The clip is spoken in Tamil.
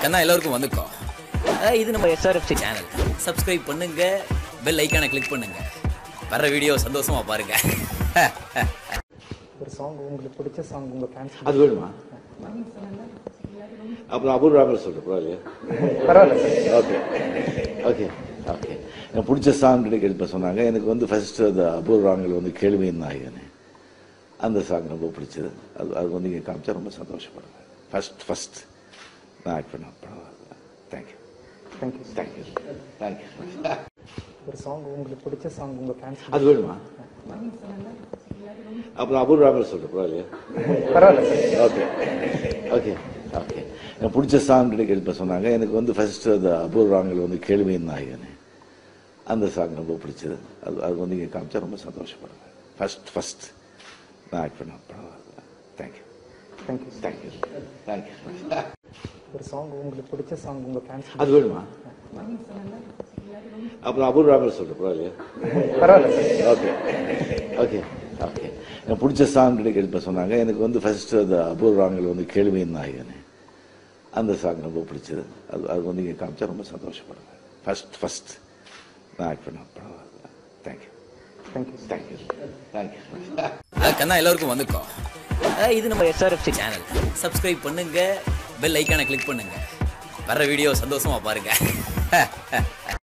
கண்ணா எல்லாருக்கும் வந்துக்கோ அஹ் இது நம்ம எஸ்ஆர்எஃப்சி சேனல் சப்ஸ்கிரைப் பண்ணுங்க பெல் ஐக்கானை கிளிக் பண்ணுங்க வர்ற வீடியோ சந்தோஷமா பாருங்க ஒரு சாங் உங்களுக்கு பிடிச்ச சாங் உங்க ஃபேன்ஸ் அது வேணுமா அப்புறம் அபூர்வாமல் சொல்கிறேன் பரவாயில்லையா பரவாயில்ல சார் ஓகே ஓகே ஓகே எனக்கு பிடிச்ச சாங் கேட்ப சொன்னாங்க எனக்கு வந்து ஃபர்ஸ்ட் அந்த அபூர்வாங்கள் வந்து கேள்வியின் நாயகனே அந்த சாங் ரொம்ப பிடிச்சது அது அது வந்து இங்கே காமிச்சா ரொம்ப சந்தோஷப்படுவேன் ஃபர்ஸ்ட் ஃபர்ஸ்ட் நான் ஆக்ட் பண்ண பரவாயில்ல தேங்க்யூ தேங்க்யூ தேங்க்யூ தேங்க்யூ ஒரு சாங் உங்களுக்கு பிடிச்ச சாங் உங்க ஃபேன்ஸ் அது வேணுமா அப்புறம் அபூர்வாமல் சொல்கிறேன் பரவாயில்லையா பரவாயில்ல சார் ஓகே ஓகே ஓகே எனக்கு பிடிச்ச சாங் கேட்ப சொன்னாங்க எனக்கு வந்து ஃபர்ஸ்ட் அந்த அபூர்வாங்கள் வந்து கேள்வியின் நாயகனே அந்த சாங் ரொம்ப பிடிச்சது அது அது வந்து இங்கே காமிச்சா ரொம்ப சந்தோஷப்படுவேன் ஃபர்ஸ்ட் ஃபர்ஸ்ட் நான் ஆக்ட் பண்ண பரவாயில்ல தேங்க்யூ தேங்க்யூ தேங்க்யூ தேங்க்யூ ஒரு சாங் உங்களுக்கு பிடிச்ச சாங் உங்க ஃபேன்ஸ் அது வேணுமா அப்புறம் அபூர்வாமல் சொல்கிறேன் பரவாயில்லையா பரவாயில்ல சார் ஓகே ஓகே ஓகே எனக்கு பிடிச்ச சாங் கேட்ப சொன்னாங்க எனக்கு வந்து ஃபர்ஸ்ட் அந்த அபூர்வாங்கள் வந்து கேள்வியின் நாயகனே அந்த சாங் ரொம்ப பிடிச்சது அது அது வந்து இங்கே காமிச்சா ரொம்ப சந்தோஷப்படுவேன் ஃபர்ஸ்ட் ஃபர்ஸ்ட் நான் ஆக்ட் பண்ண பரவாயில்ல தேங்க்யூ தேங்க்யூ தேங்க்யூ தேங்க்யூ அஹ் கண்ணா எல்லாருக்கும் வந்துக்கோ அஹ் இது நம்ம எஸ்ஆர்எஃப்சி சேனல் சப்ஸ்கிரைப் பண்ணுங்க பெல் ஐக்கானை கிளிக் பண்ணுங்க வர்ற வீடியோ சந்தோஷமா பாருங்க